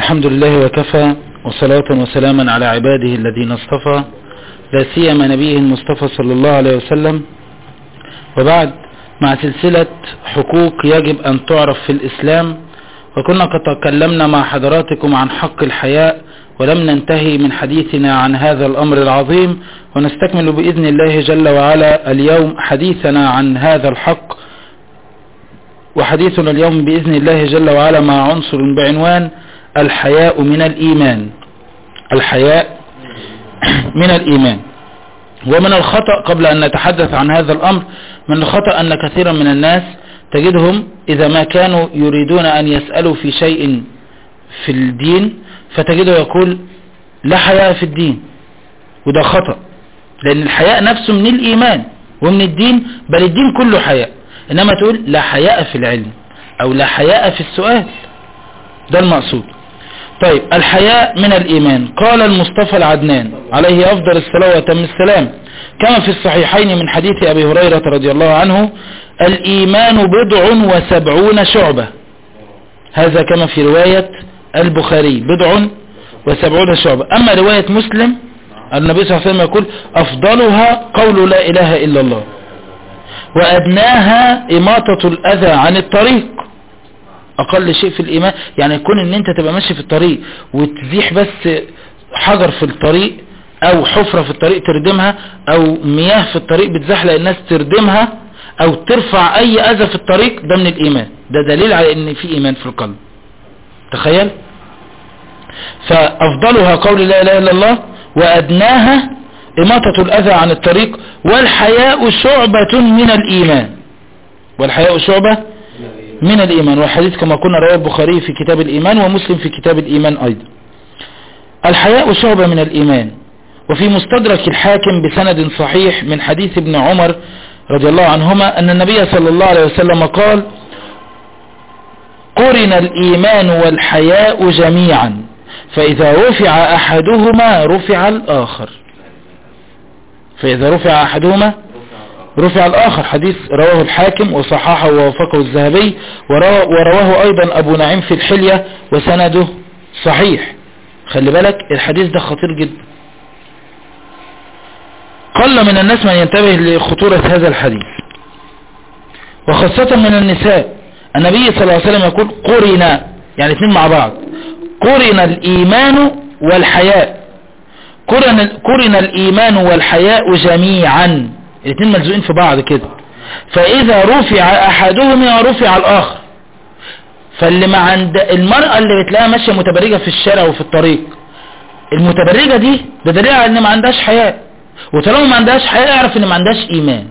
الحمد لله وكفى وصلاة وسلاما على عباده الذين اصطفى لا سيما نبيه المصطفى صلى الله عليه وسلم وبعد مع سلسلة حقوق يجب أن تعرف في الإسلام وكنا قد تكلمنا مع حضراتكم عن حق الحياء ولم ننتهي من حديثنا عن هذا الأمر العظيم ونستكمل بإذن الله جل وعلا اليوم حديثنا عن هذا الحق وحديثنا اليوم بإذن الله جل وعلا مع عنصر بعنوان الحياء من الإيمان الحياء من الإيمان ومن الخطأ قبل أن نتحدث عن هذا الأمر من الخطأ أن كثيرا من الناس تجدهم إذا ما كانوا يريدون أن يسألوا في شيء في الدين فتجده يقول لا حياء في الدين وده خطأ لأن الحياء نفسه من الإيمان ومن الدين بل الدين كله حياء إنما تقول لا حياء في العلم أو لا حياء في السؤال ده المقصود طيب الحياء من الإيمان قال المصطفى العدنان عليه أفضل الصلاة وتم السلام كما في الصحيحين من حديث أبي هريرة رضي الله عنه الإيمان بضع وسبعون شعبة هذا كما في رواية البخاري بضع وسبعون شعبة أما رواية مسلم النبي صلى الله عليه وسلم يقول أفضلها قول لا إله إلا الله وأدناها إماطة الأذى عن الطريق أقل شيء في الإيمان يعني يكون أن أنت تبقى ماشي في الطريق وتزيح بس حجر في الطريق أو حفرة في الطريق تردمها أو مياه في الطريق بتزحلق الناس تردمها أو ترفع أي أذى في الطريق ده من الإيمان ده دليل على أن في إيمان في القلب تخيل فأفضلها قول لا إله إلا الله وأدناها إماطة الأذى عن الطريق والحياء شعبة من الإيمان والحياء شعبة من الإيمان والحديث كما كنا رواه البخاري في كتاب الإيمان ومسلم في كتاب الإيمان أيضا الحياء شعبة من الإيمان وفي مستدرك الحاكم بسند صحيح من حديث ابن عمر رضي الله عنهما أن النبي صلى الله عليه وسلم قال قرن الإيمان والحياء جميعا فإذا رفع أحدهما رفع الآخر فإذا رفع أحدهما رفع الآخر حديث رواه الحاكم وصححه ووافقه الذهبي ورواه أيضا أبو نعيم في الحلية وسنده صحيح خلي بالك الحديث ده خطير جدا قل من الناس من ينتبه لخطورة هذا الحديث وخاصة من النساء النبي صلى الله عليه وسلم يقول قرن يعني اثنين مع بعض قرن الإيمان والحياء قرن, قرن الإيمان والحياء جميعا الاثنين ملزوقين في بعض كده فإذا رفع أحدهما رفع الآخر فاللي ما عند المرأة اللي بتلاقيها ماشية متبرجة في الشارع وفي الطريق المتبرجة دي ده دليل على ان ما عندهاش حياء وطالما ما عندهاش حياء اعرف ان ما عندهاش ايمان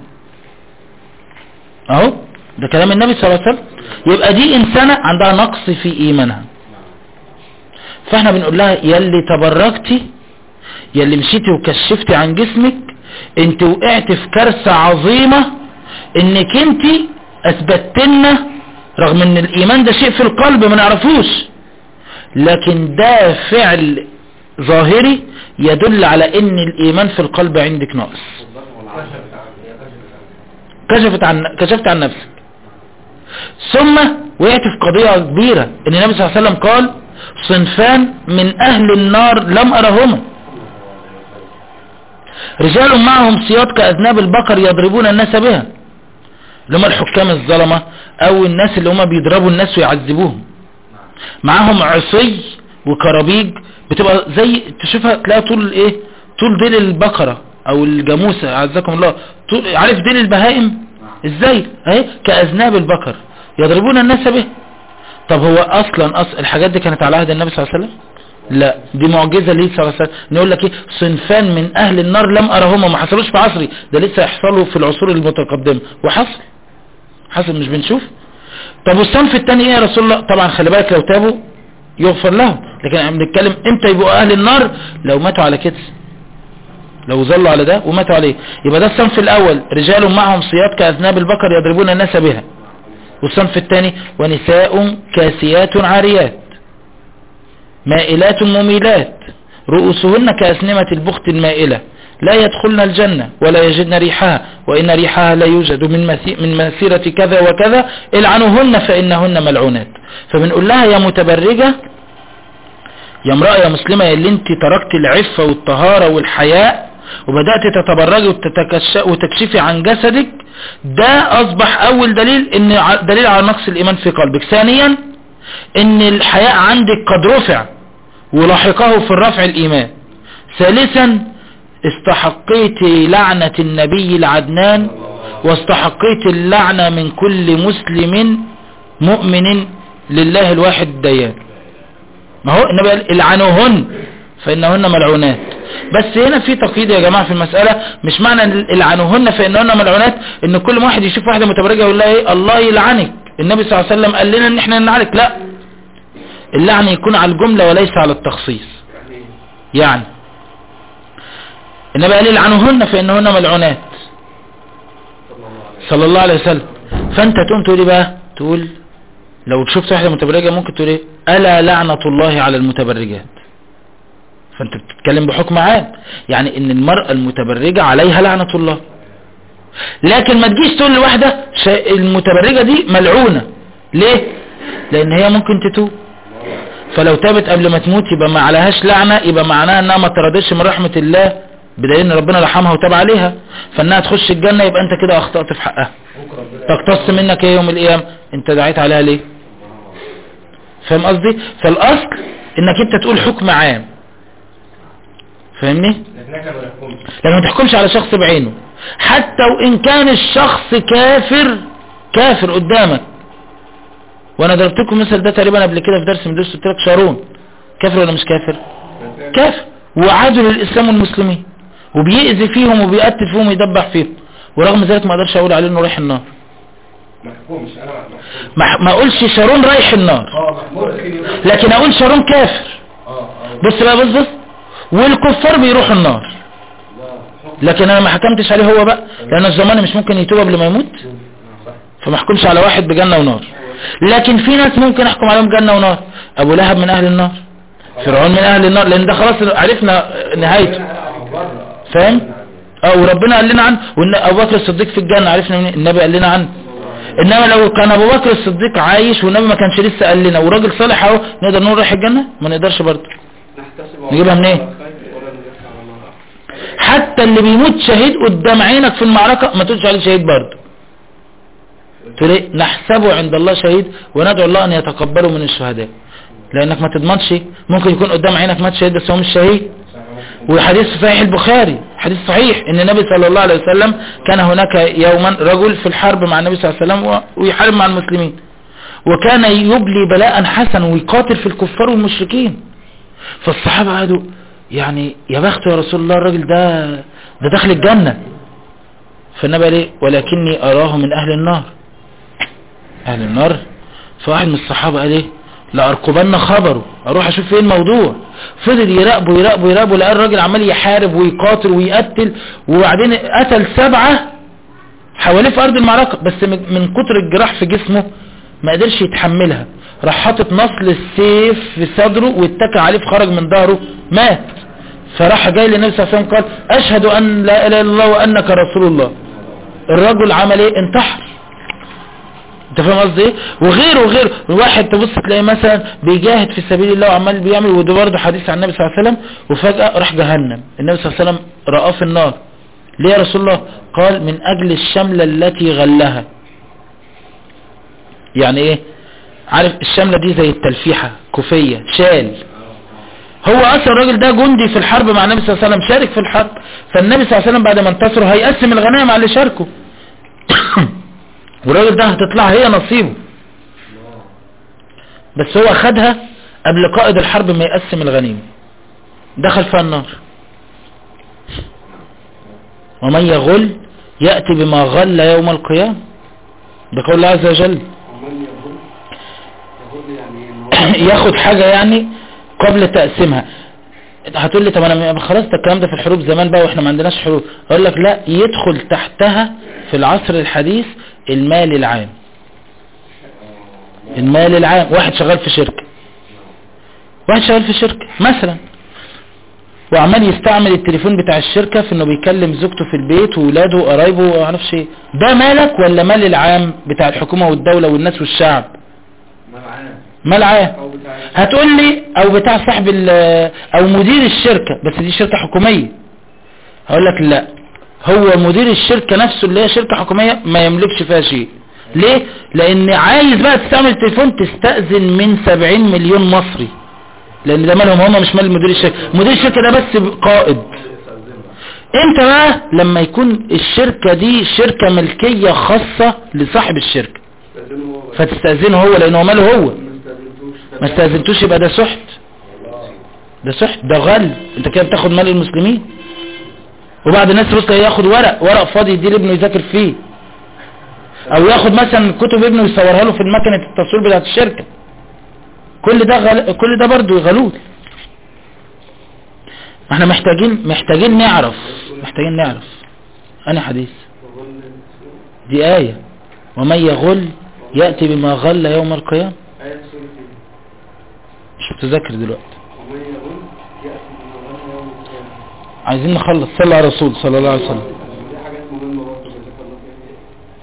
اهو ده كلام النبي صلى الله عليه وسلم يبقى دي انسانة عندها نقص في ايمانها فاحنا بنقول لها يلي تبرجتي يلي مشيتي وكشفتي عن جسمك انت وقعت في كارثة عظيمة انك انت اثبتت لنا رغم ان الايمان ده شيء في القلب ما نعرفوش لكن ده فعل ظاهري يدل على ان الايمان في القلب عندك ناقص كشفت عن كشفت عن نفسك ثم وقعت في قضية كبيرة ان النبي صلى الله عليه وسلم قال صنفان من اهل النار لم ارهما رجال معهم سياط كأذناب البقر يضربون الناس بها اللي هم الحكام الظلمة او الناس اللي هم بيضربوا الناس ويعذبوهم معاهم عصي وكرابيج بتبقى زي تشوفها تلاقيها طول الايه طول ديل البقرة او الجاموسة عزكم الله طول عارف ديل البهائم ازاي اهي كأذناب البقر يضربون الناس به طب هو اصلا أصل الحاجات دي كانت على عهد النبي صلى الله عليه وسلم لا دي معجزة ليه صلى الله عليه وسلم نقول لك ايه صنفان من اهل النار لم ارهما ما حصلوش في عصري ده لسه يحصلوا في العصور المتقدمة وحصل حصل مش بنشوف طب والصنف الثاني ايه يا رسول الله طبعا خلي بالك لو تابوا يغفر لهم لكن احنا بنتكلم امتى يبقوا اهل النار لو ماتوا على كده لو ظلوا على ده وماتوا عليه يبقى ده الصنف الاول رجال معهم صياد كاذناب البقر يضربون الناس بها والصنف الثاني ونساء كاسيات عاريات مائلات مميلات رؤوسهن كأسنمة البخت المائلة لا يدخلن الجنة ولا يجدن ريحها وإن ريحها لا يوجد من من مسيرة كذا وكذا العنوهن فإنهن ملعونات فبنقول لها يا متبرجة يا امرأة يا مسلمة يا اللي انت تركت العفة والطهارة والحياء وبدأت تتبرجي وتتكش- وتكشفي عن جسدك ده اصبح اول دليل ان ع- دليل على نقص الايمان في قلبك ثانيا ان الحياء عندك قد رفع ولاحقه في الرفع الايمان ثالثا استحقيت لعنة النبي العدنان واستحقيت اللعنة من كل مسلم مؤمن لله الواحد الديان ما هو النبي قال العنوهن فإنهن ملعونات بس هنا في تقييد يا جماعة في المسألة مش معنى إن العنوهن فإنهن ملعونات ان كل واحد يشوف واحدة متبرجة يقول لها ايه الله يلعنك النبي صلى الله عليه وسلم قال لنا ان احنا نلعنك لا اللعن يكون على الجملة وليس على التخصيص يعني النبي قال العنوهن فإنهن ملعونات صلى الله عليه وسلم فانت تقوم تقول ايه بقى تقول لو شفت واحدة متبرجة ممكن تقول ايه ألا لعنة الله على المتبرجات فانت بتتكلم بحكم عام يعني ان المرأة المتبرجة عليها لعنة الله لكن ما تجيش تقول لواحدة شا- المتبرجة دي ملعونة ليه لان هي ممكن تتوب فلو تابت قبل ما تموت يبقى ما عليهاش لعنة يبقى معناها انها ما تردش من رحمة الله بدليل ان ربنا رحمها وتاب عليها فانها تخش الجنة يبقى انت كده اخطأت في حقها تقتص منك ايه يوم القيامة انت دعيت عليها ليه فاهم قصدي فالاصل انك انت تقول حكم عام فاهمني لكنك ما تحكمش لكن ما تحكمش على شخص بعينه حتى وان كان الشخص كافر كافر قدامك وانا ضربت لكم مثل ده تقريبا قبل كده في درس من دروس قلت لك شارون كافر ولا مش كافر كافر وعادوا للاسلام والمسلمين وبيأذي فيهم وبيقتل فيهم ويدبح فيهم ورغم ذلك ما اقدرش اقول عليه انه رايح النار ما تحكمش انا ما تحكمش ما ما اقولش شارون رايح النار اه ممكن يبقى لكن اقول شارون كافر اه اه بص بقى بص بص والكفار بيروحوا النار لا حكم لكن انا ما حكمتش عليه هو بقى لان الزمان مش ممكن يتوب قبل ما يموت صح فما احكمش على واحد بجنة ونار لكن في ناس ممكن احكم عليهم جنة ونار ابو لهب من اهل النار فرعون من اهل النار لان ده خلاص عرفنا نهايته فاهم اه وربنا قال لنا عنه وان ابو بكر الصديق في الجنة عرفنا من النبي قال لنا عنه انما لو كان ابو بكر الصديق عايش والنبي ما كانش لسه قال لنا وراجل صالح اهو نقدر نقول رايح الجنة ما نقدرش برضه نحتسب نجيبها منين؟ ولا نرجع على النار حتى اللي بيموت شهيد قدام عينك في المعركة ما تقولش عليه شهيد برضه تقول ايه نحسبه عند الله شهيد وندعو الله ان يتقبله من الشهداء لانك ما تضمنش ممكن يكون قدام عينك مات شهيد بس هو مش شهيد وحديث في صحيح البخاري حديث صحيح ان النبي صلى الله عليه وسلم كان هناك يوما رجل في الحرب مع النبي صلى الله عليه وسلم و- ويحارب مع المسلمين وكان يبلي بلاء حسن ويقاتل في الكفار والمشركين فالصحابة قعدوا يعني يا بخت يا رسول الله الراجل ده ده دخل الجنة فالنبي قال ايه ولكني اراه من اهل النار اهل النار فواحد من الصحابة قال ايه لأرقبن خبره اروح اشوف ايه الموضوع فضل يراقبه يراقبه يراقبه لقى الراجل عمال يحارب ويقاتل ويقتل وبعدين قتل سبعة حواليه في ارض المعركة بس من من كتر الجراح في جسمه ما قدرش يتحملها راح حاطط نصل السيف في صدره واتكى عليه فخرج من ظهره مات فراح جاي للنبي صلى الله عليه وسلم قال اشهد ان لا اله الا الله وانك رسول الله الرجل عمل ايه انتحر انت فاهم قصدي ايه وغيره وغيره واحد تبص تلاقيه مثلا بيجاهد في سبيل الله وعمال بيعمل وده برضه حديث عن النبي صلى الله عليه وسلم وفجأة راح جهنم النبي صلى الله عليه وسلم رآه في النار ليه يا رسول الله قال من اجل الشملة التي غلها يعني ايه عارف الشملة دي زي التلفيحة كوفية شال هو اصلا الراجل ده جندي في الحرب مع النبي صلى الله عليه وسلم شارك في الحرب فالنبي صلى الله عليه وسلم بعد ما انتصروا هيقسم الغنائم على اللي شاركوا والراجل ده هتطلع هي نصيبه بس هو خدها قبل قائد الحرب ما يقسم الغنيمة دخل فيها النار ومن يغل يأتي بما غل يوم القيامة ده قول الله عز وجل ومن يقول يقول يعني إن هو ياخد حاجة يعني قبل تقسيمها هتقول لي طب انا خلاص ده الكلام ده في الحروب زمان بقى واحنا ما عندناش حروب اقول لك لا يدخل تحتها في العصر الحديث المال العام المال العام واحد شغال في شركة واحد شغال في شركة مثلا وعمال يستعمل التليفون بتاع الشركة في انه بيكلم زوجته في البيت وولاده وقرايبه ومعرفش ايه ده مالك ولا مال العام بتاع الحكومة والدولة والناس والشعب ما معاه مال عام او بتاع هتقول لي او بتاع صاحب ال- او مدير الشركة بس دي شركة حكومية هقول لك لا هو مدير الشركة نفسه اللي هي شركة حكومية ما يملكش فيها شيء ليه لان عايز بقى تستعمل تليفون تستأذن من 70 مليون مصري لان ده مالهم هم مش مال مدير الشركة مدير الشركة ده بس قائد امتى بقى لما يكون الشركة دي شركة ملكية خاصة لصاحب الشركة استاذنه هو بس. فتستأذنه هو لانه ماله هو ما استاذنتوش ما استأذنتوش يبقى ده سحت ده سحت ده غل انت كده بتاخد مال المسلمين وبعد الناس رسل ياخد ورق ورق فاضي يديه لابنه يذاكر فيه او ياخد مثلا كتب ابنه يصورها له في مكنة التصوير بتاعت الشركة كل ده غل... كل ده برضه غلول احنا محتاجين محتاجين نعرف محتاجين نعرف انا حديث دي آية ومن يغل يأتي بما غل يوم القيامة آية سورة إيه؟ مش متذكر دلوقتي ومن يقول يأتي بما غنى يوم القيامة عايزين نخلص صلى على الرسول صلى الله عليه وسلم دي حاجات مهمة برضه جزاك الله خير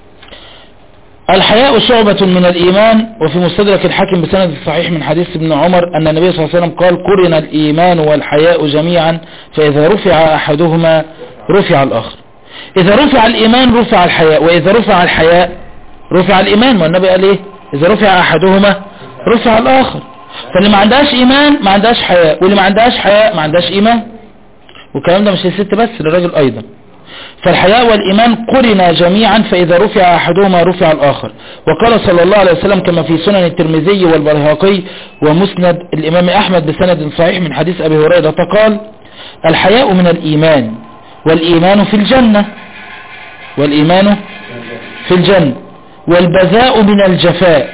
الحياء شعبة من الإيمان وفي مستدرك الحاكم بسند صحيح من حديث ابن عمر أن النبي صلى الله عليه وسلم قال قرن الإيمان والحياء جميعا فإذا رفع أحدهما رفع الآخر إذا رفع الإيمان رفع الحياء وإذا رفع الحياء رفع الإيمان والنبي قال إيه إذا رفع أحدهما رفع الآخر فاللي ما عندهاش إيمان ما عندهاش حياء واللي ما عندهاش حياء ما عندهاش إيمان والكلام ده مش للست بس للراجل أيضا فالحياء والإيمان قرنا جميعا فإذا رفع أحدهما رفع الآخر وقال صلى الله عليه وسلم كما في سنن الترمذي والبرهقي ومسند الإمام أحمد بسند صحيح من حديث أبي هريرة قال الحياء من الإيمان والإيمان في الجنة والإيمان في الجنة والبذاء من الجفاء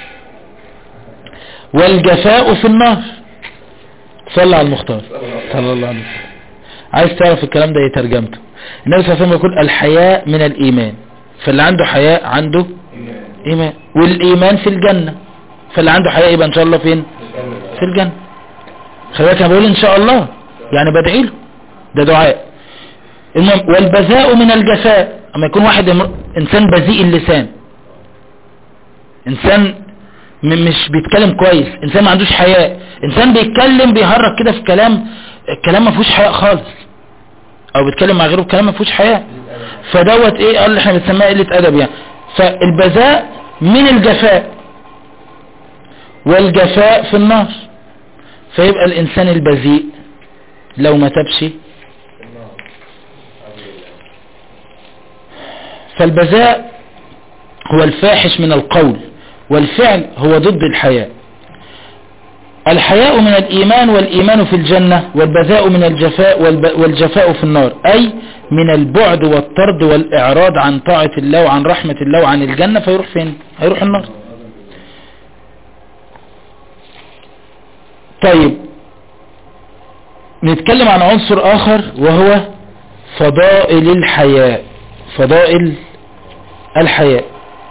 والجفاء في النار صلى على المختار صلى الله عليه وسلم عايز تعرف الكلام ده ايه ترجمته النبي صلى الله عليه وسلم يقول الحياء من الإيمان فاللي عنده حياء عنده إيمان والإيمان في الجنة فاللي عنده حياء يبقى إن شاء الله فين في الجنة خلي بالك انا بقول إن شاء الله يعني بدعي له ده دعاء المهم والبذاء من الجفاء اما يكون واحد امر- انسان بذيء اللسان انسان م- مش بيتكلم كويس انسان ما عندوش حياء انسان بيتكلم بيهرج كده في كلام الكلام ما فيهوش حياء خالص او بيتكلم مع غيره بكلام ما فيهوش حياء فدوت ايه قال احنا بنسميها قله ادب يعني فالبذاء من الجفاء والجفاء في النار فيبقى الانسان البذيء لو ما تبشي فالبذاء هو الفاحش من القول والفعل هو ضد الحياء الحياء من الإيمان والإيمان في الجنة والبذاء من الجفاء والب- والجفاء في النار أي من البعد والطرد والإعراض عن طاعة الله وعن رحمة الله وعن الجنة فيروح فين هيروح النار طيب نتكلم عن عنصر آخر وهو فضائل الحياء فضائل الحياء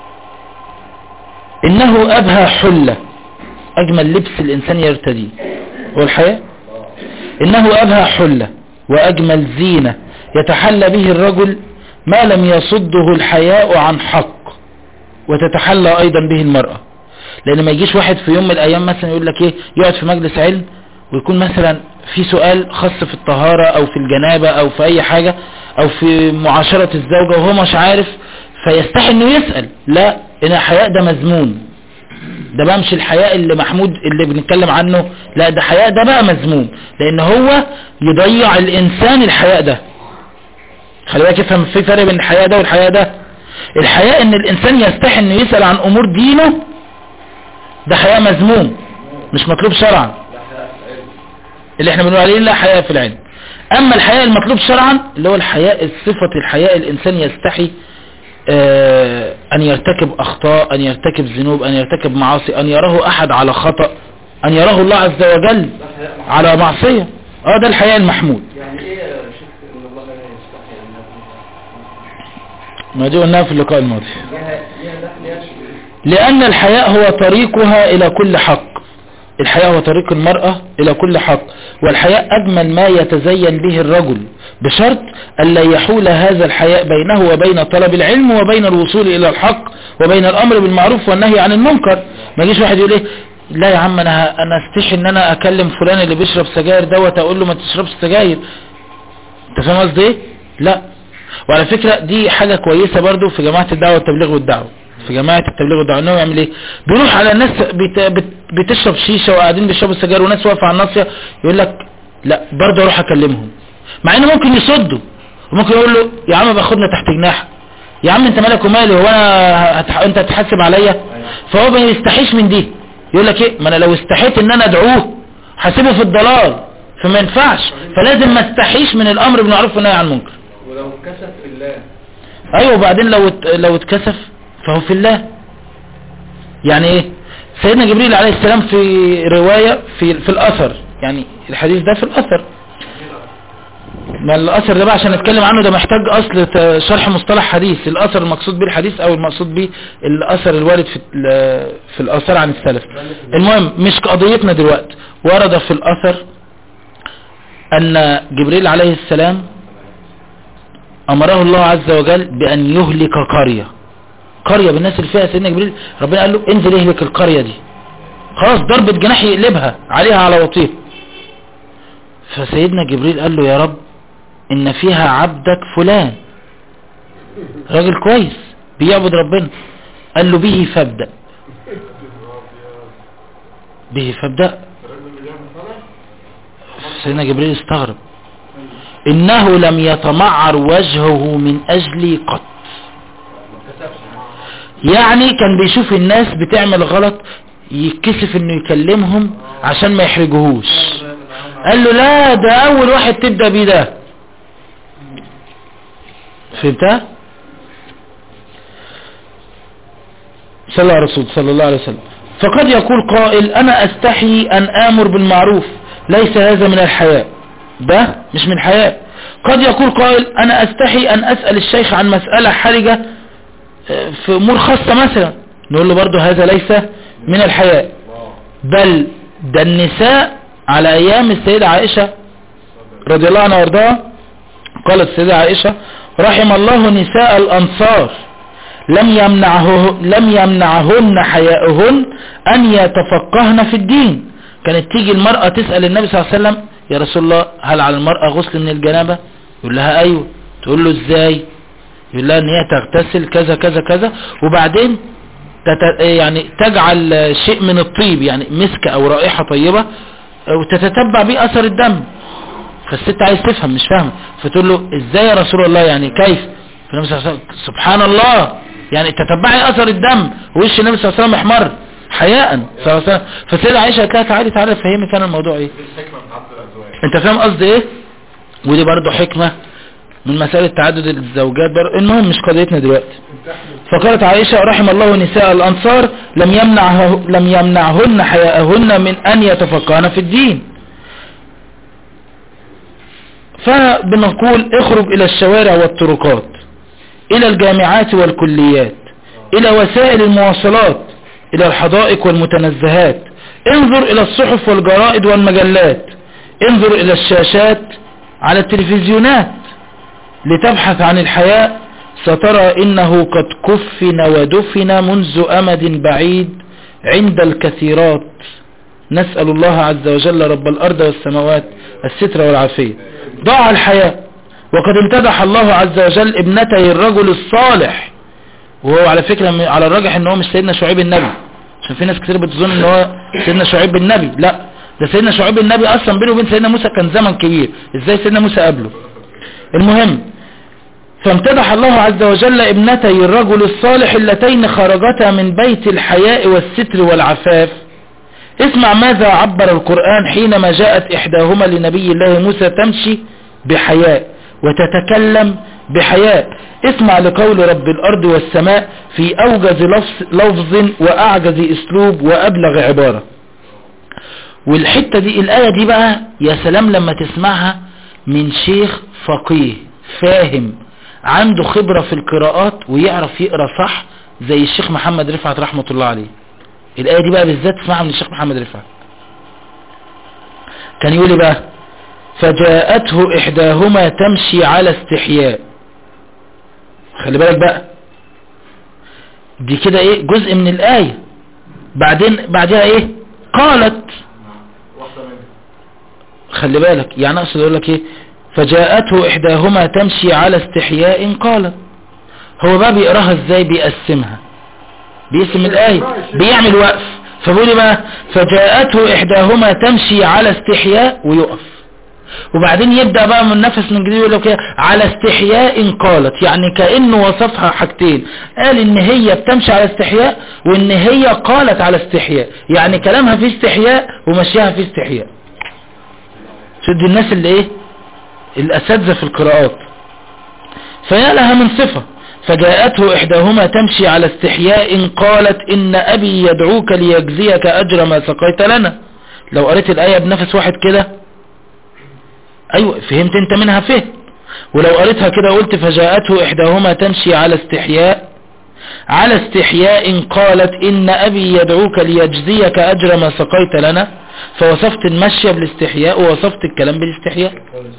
إنه أبهى حلة أجمل لبس الإنسان يرتديه هو الحياء إنه أبهى حلة وأجمل زينة يتحلى به الرجل ما لم يصده الحياء عن حق وتتحلى أيضا به المرأة لأن ما يجيش واحد في يوم من الأيام مثلا يقول لك إيه يقعد في مجلس علم ويكون مثلا في سؤال خاص في الطهارة أو في الجنابة أو في أي حاجة أو في معاشرة الزوجة وهو مش عارف فيستحي إنه يسأل لا إن الحياء ده مذموم ده بقى مش الحياء اللي محمود اللي بنتكلم عنه لا ده حياء ده بقى مذموم لان هو يضيع الانسان الحياء ده خلي بالك افهم في فرق بين الحياء ده والحياء ده الحياء ان الانسان يستحي انه يسأل عن امور دينه ده حياء مذموم مش مطلوب شرعا اللي احنا بنقول عليه لا حياء في العلم اما الحياء المطلوب شرعا اللي هو الحياء صفة الحياء الانسان يستحي آه، أن يرتكب أخطاء أن يرتكب ذنوب أن يرتكب معاصي أن يراه أحد على خطأ أن يراه الله عز وجل على معصية اه ده الحياء المحمود يعني ايه يا شيخ ان الله لا يستحي ان ما دي قلناها في اللقاء الماضي ليها ليها دخل يا شيخ لأن الحياء هو طريقها إلى كل حق الحياء هو طريق المرأة إلى كل حق والحياء أجمل ما يتزين به الرجل بشرط ألا يحول هذا الحياء بينه وبين طلب العلم وبين الوصول إلى الحق وبين الأمر بالمعروف والنهي عن المنكر ما يجيش واحد يقول إيه لا يا عم انا ه- انا استحي ان انا اكلم فلان اللي بيشرب سجاير دوت اقول له ما تشربش سجاير انت فاهم قصدي ايه لا وعلى فكرة دي حاجة كويسة برضو في جماعة الدعوة والتبليغ والدعوة في جماعة التبليغ والدعوة انه يعمل ايه بيروح على الناس بت... بت... بتشرب شيشة وقاعدين بيشربوا سجاير وناس واقفة على الناصية يقول لك لا برضه اروح اكلمهم مع انه ممكن يصدوا وممكن يقول له يا عم باخدنا تحت جناح يا عم انت مالك ومالي هو انا هتح... انت هتحاسب عليا فهو ما يستحيش من دي يقول لك ايه ما انا لو استحيت ان انا ادعوه هسيبه في الضلال فما ينفعش فلازم ما استحيش من الامر بالمعروف والنهي عن المنكر ولو كسف الله ايوه وبعدين لو ات... لو اتكسف فهو في الله يعني ايه سيدنا جبريل عليه السلام في رواية في في الاثر يعني الحديث ده في الاثر ما الاثر ده بقى عشان نتكلم عنه ده محتاج اصل ت- شرح مصطلح حديث الاثر المقصود به الحديث او المقصود به الاثر الوارد في ال- في الاثار عن السلف المهم مش قضيتنا دلوقتي ورد في الاثر ان جبريل عليه السلام امره الله عز وجل بان يهلك قرية قرية بالناس اللي فيها سيدنا جبريل ربنا قال له انزل اهلك القرية دي خلاص ضربة جناح يقلبها عليها على وطيه فسيدنا جبريل قال له يا رب ان فيها عبدك فلان راجل كويس بيعبد ربنا قال له به فابدأ به فابدأ سيدنا جبريل استغرب انه لم يتمعر وجهه من اجلي قط يعني كان بيشوف الناس بتعمل غلط يتكسف انه يكلمهم عشان ما يحرجوهوش قال له لا ده اول واحد تبدأ بيه ده فهمتها صلى الله على رسول صلى الله عليه وسلم فقد يقول قائل انا استحي ان امر بالمعروف ليس هذا من الحياء ده مش من الحياء قد يقول قائل انا استحي ان اسأل الشيخ عن مسألة حرجة آه، في امور خاصة مثلا نقول له برضو هذا ليس من الحياء بل ده النساء على ايام السيدة عائشة رضي الله عنها وارضاها قالت السيدة عائشة رحم الله نساء الانصار لم يمنعه لم يمنعهن حياؤهن ان يتفقهن في الدين كانت تيجي المرأة تسأل النبي صلى الله عليه وسلم يا رسول الله هل على المرأة غسل من الجنابة يقول لها ايوه تقول له ازاي يقول لها ان هي تغتسل كذا كذا كذا وبعدين تت... يعني تجعل شيء من الطيب يعني مسك او رائحة طيبة وتتتبع بيه اثر الدم فالست عايز تفهم مش فاهمه فتقول له ازاي يا رسول الله يعني كيف فالنبي صلى الله عليه وسلم سبحان الله يعني تتبعي اثر الدم وش النبي صلى الله عليه وسلم احمر حياء صلى الله عليه وسلم فالسيدة عائشة قالت لها تعالي تعالي فهمي كان الموضوع ايه انت فاهم قصدي ايه ودي برضو حكمة من مسألة تعدد الزوجات بر... المهم مش قضيتنا دلوقتي فقالت عائشة رحم الله نساء الأنصار لم يمنعه لم يمنعهن حياءهن من أن يتفقهن في الدين فبنقول اخرج إلى الشوارع والطرقات إلى الجامعات والكليات إلى وسائل المواصلات إلى الحدائق والمتنزهات انظر إلى الصحف والجرائد والمجلات انظر إلى الشاشات على التلفزيونات لتبحث عن الحياء سترى إنه قد كفن ودفن منذ أمد بعيد عند الكثيرات نسأل الله عز وجل رب الأرض والسماوات الستر والعافية ضاع الحياء وقد امتدح الله عز وجل ابنتي الرجل الصالح وهو على فكرة على الراجح ان هو مش سيدنا شعيب النبي عشان في ناس كتير بتظن ان هو سيدنا شعيب النبي لا ده سيدنا شعيب النبي اصلا بينه وبين سيدنا موسى كان زمن كبير ازاي سيدنا موسى قبله المهم فامتدح الله عز وجل ابنتي الرجل الصالح اللتين خرجتا من بيت الحياء والستر والعفاف اسمع ماذا عبر القرآن حينما جاءت إحداهما لنبي الله موسى تمشي بحياء وتتكلم بحياء اسمع لقول رب الأرض والسماء في أوجز لفظ, لفظ وأعجز أسلوب وأبلغ عبارة والحتة دي الآية دي بقى يا سلام لما تسمعها من شيخ فقيه فاهم عنده خبرة في القراءات ويعرف يقرأ صح زي الشيخ محمد رفعت رحمة الله عليه الآية دي بقى بالذات تسمعها من الشيخ محمد رفعت كان يقول بقى فجاءته إحداهما تمشي على استحياء خلي بالك بقى دي كده ايه جزء من الآية بعدين بعدها ايه قالت واحدة منهم خلي بالك يعني اقصد اقول لك ايه فجاءته احداهما تمشي على استحياء قالت هو بقى بيقراها ازاي بيقسمها بيقسم الايه بيعمل وقف فبيقول إيه بقى فجاءته احداهما تمشي على استحياء ويقف وبعدين يبدأ بقى من نفس من جديد يقول لك إيه؟ على استحياء قالت يعني كأنه وصفها حاجتين قال ان هي بتمشي على استحياء وان هي قالت على استحياء يعني كلامها فيه استحياء ومشيها فيه استحياء شد الناس اللي ايه الاساتذه في القراءات فيا لها من صفة فجاءته إحداهما تمشي على استحياء قالت إن أبي يدعوك ليجزيك أجر ما سقيت لنا لو قريت الآية بنفس واحد كده أيوة فهمت أنت منها فهم ولو قريتها كده قلت فجاءته إحداهما تمشي على استحياء على استحياء قالت إن أبي يدعوك ليجزيك أجر ما سقيت لنا فوصفت المشي بالاستحياء ووصفت الكلام بالاستحياء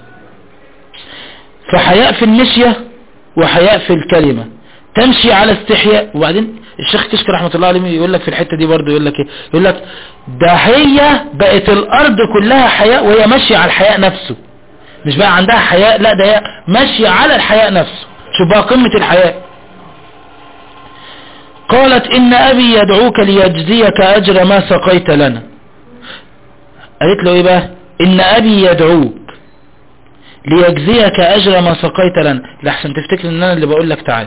فحياء في المشية وحياء في الكلمة تمشي على استحياء وبعدين الشيخ كشك رحمة الله عليه يقول لك في الحتة دي برضه يقول لك ايه يقول لك ده هي بقت الارض كلها حياء وهي ماشية على الحياء نفسه مش بقى عندها حياء لا ده هي ماشية على الحياء نفسه شوف بقى قمة الحياء قالت إن أبي يدعوك ليجزيك أجر ما سقيت لنا قالت له إيه بقى إن أبي يدعوك ليجزيك أجر ما سقيت لنا لحسن تفتكر إن أنا اللي بقول لك تعالى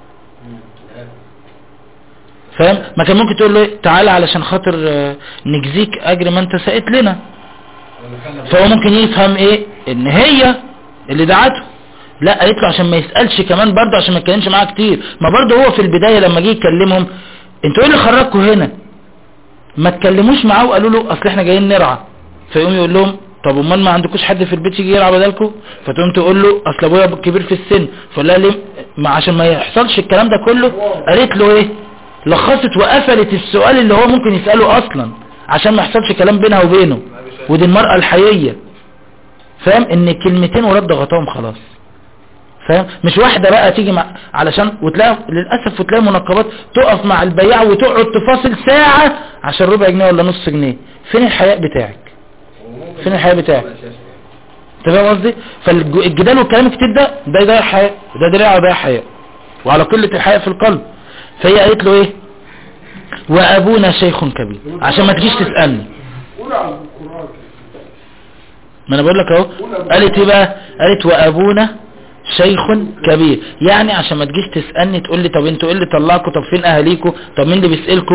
فاهم ما كان ممكن تقول له إيه؟ تعالى علشان خاطر آه، نجزيك أجر ما أنت سقيت لنا فهو ممكن يفهم ايه ان هي اللي دعته لا قالت له عشان ما يسألش كمان برضه عشان ما يتكلمش معاه كتير ما برضه هو في البداية لما جه يكلمهم انتوا ايه اللي خرجكوا هنا ما تكلموش معاه وقالوا له اصل احنا جايين نرعى فيقوم يقول لهم طب امال ما عندكوش حد في البيت يجي يلعب بدلكم فتقوم تقول له اصل ابويا كبير في السن فقال لها ليه ما عشان ما يحصلش الكلام ده كله قالت له ايه لخصت وقفلت السؤال اللي هو ممكن يسأله اصلا عشان ما يحصلش كلام بينها وبينه ودي المرأة الحقيقية فاهم ان كلمتين ورد ضغطهم خلاص فاهم مش واحدة بقى تيجي مع علشان وتلاقي للأسف وتلاقي منقبات تقف مع البياع وتقعد تفاصل ساعة عشان ربع جنيه ولا نص جنيه فين الحياء بتاعك فين الحياء بتاعك انت فاهم قصدي فالجدال والكلام الكتير ده ده يضيع حياء ده دليل على ضياع حياء وعلى قلة الحياء في القلب فهي قالت له ايه وابونا شيخ كبير عشان ما تجيش تسألني قول على القرآن ما انا بقول لك اهو قالت ايه بقى قالت وابونا شيخ كبير يعني عشان ما تجيش تسألني تقول لي طب انتوا ايه اللي طلعكوا طب فين اهاليكوا طب مين اللي بيسألكوا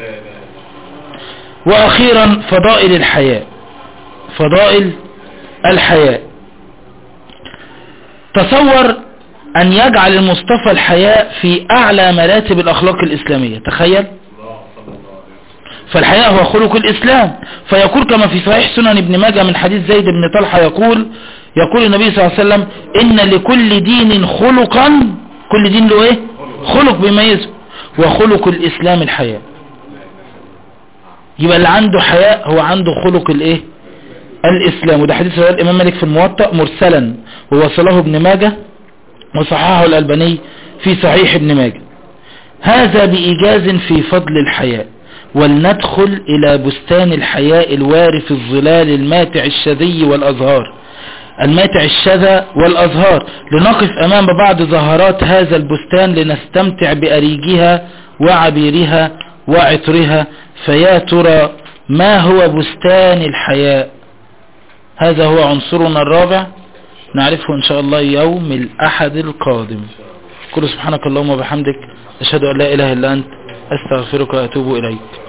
واخيرا فضائل الحياة فضائل الحياة تصور ان يجعل المصطفى الحياء في اعلى مراتب الاخلاق الاسلامية تخيل فالحياء هو خلق الإسلام فيقول كما في صحيح سنن ابن ماجه من حديث زيد بن طلحة يقول يقول النبي صلى الله عليه وسلم إن لكل دين خلقا كل دين له إيه خلق بيميزه وخلق الإسلام الحياء يبقى اللي عنده حياء هو عنده خلق الإيه الإسلام وده حديث رواه الإمام مالك في الموطأ مرسلا ووصله ابن ماجه وصححه الألباني في صحيح ابن ماجه هذا بإيجاز في فضل الحياء ولندخل إلى بستان الحياء الواري في الظلال الماتع الشذي والأزهار الماتع الشذى والأزهار لنقف أمام بعض زهرات هذا البستان لنستمتع بأريجها وعبيرها وعطرها فيا ترى ما هو بستان الحياء هذا هو عنصرنا الرابع نعرفه إن شاء الله يوم الأحد القادم كل سبحانك اللهم وبحمدك أشهد أن لا إله إلا أنت أستغفرك وأتوب إليك